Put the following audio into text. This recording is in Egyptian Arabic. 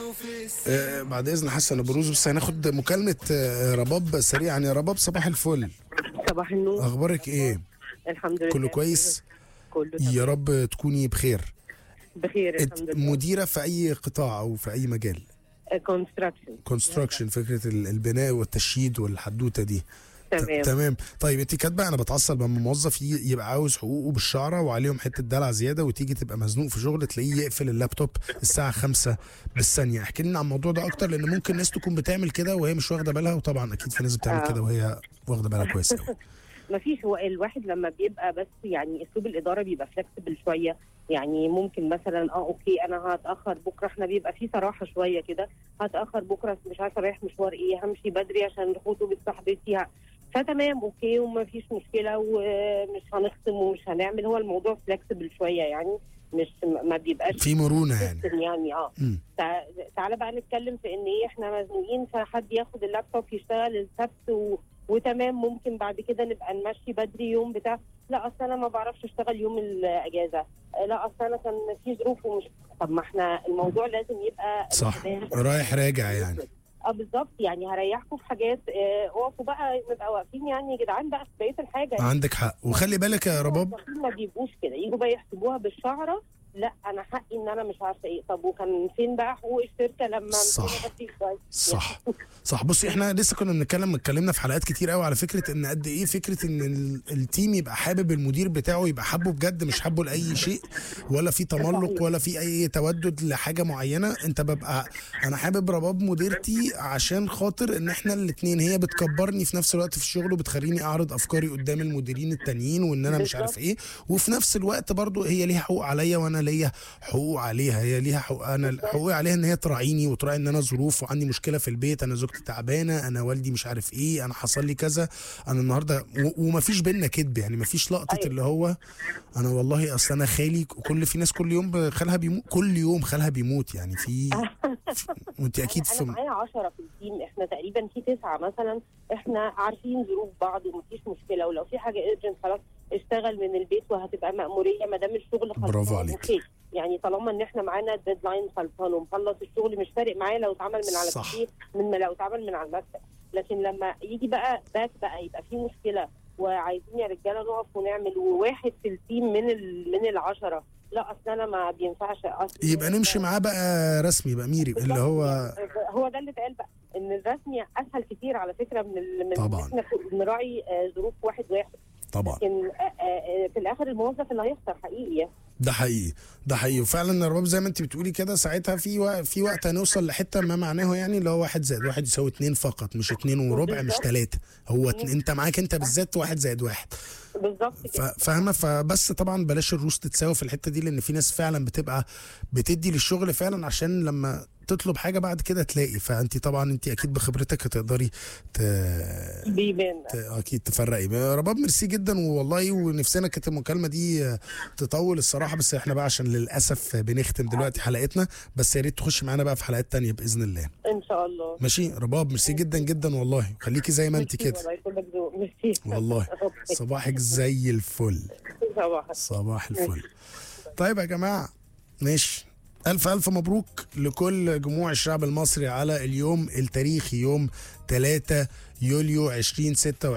آه بعد اذن حسن ابو روز بس هناخد مكالمه آه رباب سريعا يا رباب صباح الفل صباح النور اخبارك ايه الحمد لله كله كويس كله يا تمام. رب تكوني بخير بخير إت- الحمد لله مديره في اي قطاع او في اي مجال كونستراكشن كونستراكشن فكره ال- البناء والتشييد والحدوته دي ت- تمام تمام طيب انت كاتبه انا بتعصب لما موظف ي- يبقى عاوز حقوقه بالشعره وعليهم حته دلع زياده وتيجي تبقى مزنوق في شغل تلاقيه يقفل اللابتوب الساعه 5 بالثانيه احكي لنا عن الموضوع ده اكتر لان ممكن ناس تكون بتعمل كده وهي مش واخده بالها وطبعا اكيد في ناس بتعمل آه. كده وهي واخده بالها كويس قوي ما فيش هو الواحد لما بيبقى بس يعني اسلوب الاداره بيبقى فلكسبل شويه يعني ممكن مثلا اه اوكي انا هتاخر بكره احنا بيبقى في صراحه شويه كده هتاخر بكره مش عارفه رايح مشوار ايه همشي بدري عشان خطوبه صاحبتي ه- فتمام اوكي وما فيش مشكله ومش هنخصم ومش هنعمل هو الموضوع فلكسبل شويه يعني مش ما بيبقاش في مرونه يعني system يعني اه مم. تع- تعالى بقى نتكلم في ان ايه احنا مزنوقين فحد ياخد اللابتوب يشتغل السبت و... وتمام ممكن بعد كده نبقى نمشي بدري يوم بتاع لا اصل انا ما بعرفش اشتغل يوم الاجازه لا اصل انا كان في ظروف ومش طب ما احنا الموضوع لازم يبقى صح رايح راجع يعني اه بالظبط يعني هريحكم في حاجات اه اقفوا بقى نبقى واقفين يعني يا جدعان بقى في بقيه الحاجه عندك حق وخلي بالك يا رباب الموظفين ما بيبقوش كده يجوا بقى يحسبوها بالشعره لا انا حقي ان انا مش عارفه ايه طب وكان فين بقى حقوق الشركه لما صح. مشينا بدري شوية؟ صح صح بصي احنا لسه كنا بنتكلم اتكلمنا في حلقات كتير قوي على فكره ان قد ايه فكره ان ال- التيم يبقى حابب المدير بتاعه يبقى حابه بجد مش حابه لاي شيء ولا في تملق ولا في اي تودد لحاجه معينه انت ببقى انا حابب رباب مديرتي عشان خاطر ان احنا الاثنين هي بتكبرني في نفس الوقت في الشغل وبتخليني اعرض افكاري قدام المديرين التانيين وان انا مش عارف ايه وفي نفس الوقت برضو هي ليها حقوق عليا وانا ليا حقوق عليها هي ليها حقوق انا حقوقي عليها ان هي تراعيني وتراعي ان انا ظروف وعندي مشكله في البيت انا زوجتي تعبانه انا والدي مش عارف ايه انا حصل لي كذا انا النهارده و- ومفيش بينا كدب يعني مفيش لقطه أيوة. اللي هو انا والله اصل انا خالي كل في ناس كل يوم خالها بيموت كل يوم خالها بيموت يعني في, في وانت اكيد انا في معايا 10 في التيم احنا تقريبا في تسعه مثلا احنا عارفين ظروف بعض ومفيش مشكله ولو في حاجه ايرجنت خلاص اشتغل من البيت وهتبقى مأموريه ما دام الشغل خلصان برافو عليك. اوكي يعني طالما ان احنا معانا الديدلاين خلصان ومخلص الشغل مش فارق معايا لو اتعمل من على صح. الكتير من لو اتعمل من على المكتب لكن لما يجي بقى باك بقى يبقى في مشكله وعايزين يا رجاله نقف ونعمل وواحد في التيم من ال من العشره لا اصل انا ما بينفعش أصل يبقى نمشي معاه بقى رسمي بقى ميري اللي هو هو ده اللي اتقال بقى ان الرسمي اسهل كتير على فكره من ال... من طبعاً. إن احنا نراعي آه، ظروف واحد واحد طبعا لكن آه، آه، في الاخر الموظف اللي هيخسر حقيقي يعني. ده حقيقي ده حقيقي وفعلا يا رباب زي ما انت بتقولي كده ساعتها في وقت في وقت هنوصل لحته ما معناه يعني اللي هو واحد زائد واحد يساوي اتنين فقط مش اتنين وربع مش بالظبط. تلاته هو اتنين انت معاك انت بالذات واحد زائد واحد بالظبط ف- كده فاهمه فبس طبعا بلاش الروس تتساوي في الحته دي لان في ناس فعلا بتبقى بتدي للشغل فعلا عشان لما تطلب حاجه بعد كده تلاقي فانت طبعا انت اكيد بخبرتك هتقدري ت... بيبان ت- اكيد تفرقي رباب ميرسي جدا والله ونفسنا كانت المكالمه دي آه، تطول الصراحه بس احنا بقى عشان للاسف بنختم دلوقتي حلقتنا بس يا ريت تخش معانا بقى في حلقات تانية باذن الله ان شاء الله ماشي رباب ميرسي جدا جدا والله خليكي زي ما انت ميرسي كده والله كلك ذوق ميرسي والله أوكي. صباحك زي الفل صباحك صباح الفل طيب يا جماعه ماشي ألف ألف مبروك لكل جموع الشعب المصري على اليوم التاريخي يوم 3 يوليو 2026